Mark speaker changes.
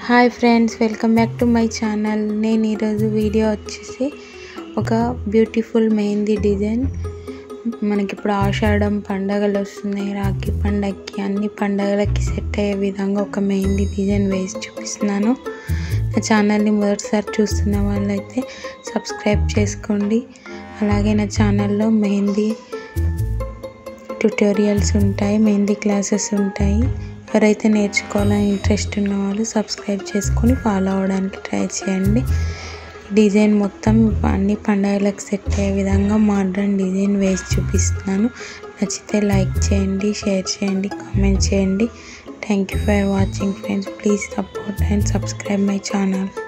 Speaker 1: hi friends welcome back to my channel నేను ఈరోజు video వచ్చేసి ఒక బ్యూటిఫుల్ మెహందీ డిజైన్ మనకి ఇప్పుడు ఆషాఢం పండగలు వస్తున్నాయి రాఖీ పండగకి అన్ని పండగలకి సెట్ అయ్యే విధంగా ఒక మెహందీ డిజైన్ వేసి చూపిస్తున్నాను నా ఛానల్ని మొదటిసారి చూస్తున్న వాళ్ళైతే సబ్స్క్రైబ్ చేసుకోండి అలాగే నా ఛానల్లో మెహందీ ట్యుటోరియల్స్ ఉంటాయి మెహందీ క్లాసెస్ ఉంటాయి ఎవరైతే నేర్చుకోవాలని ఇంట్రెస్ట్ ఉన్న వాళ్ళు సబ్స్క్రైబ్ చేసుకొని ఫాలో అవ్వడానికి ట్రై చేయండి డిజైన్ మొత్తం అన్ని పండుగలకు సెట్ అయ్యే విధంగా మోడ్రన్ డిజైన్ వేసి చూపిస్తున్నాను నచ్చితే లైక్ చేయండి షేర్ చేయండి కామెంట్ చేయండి thank you for watching friends please support and subscribe my channel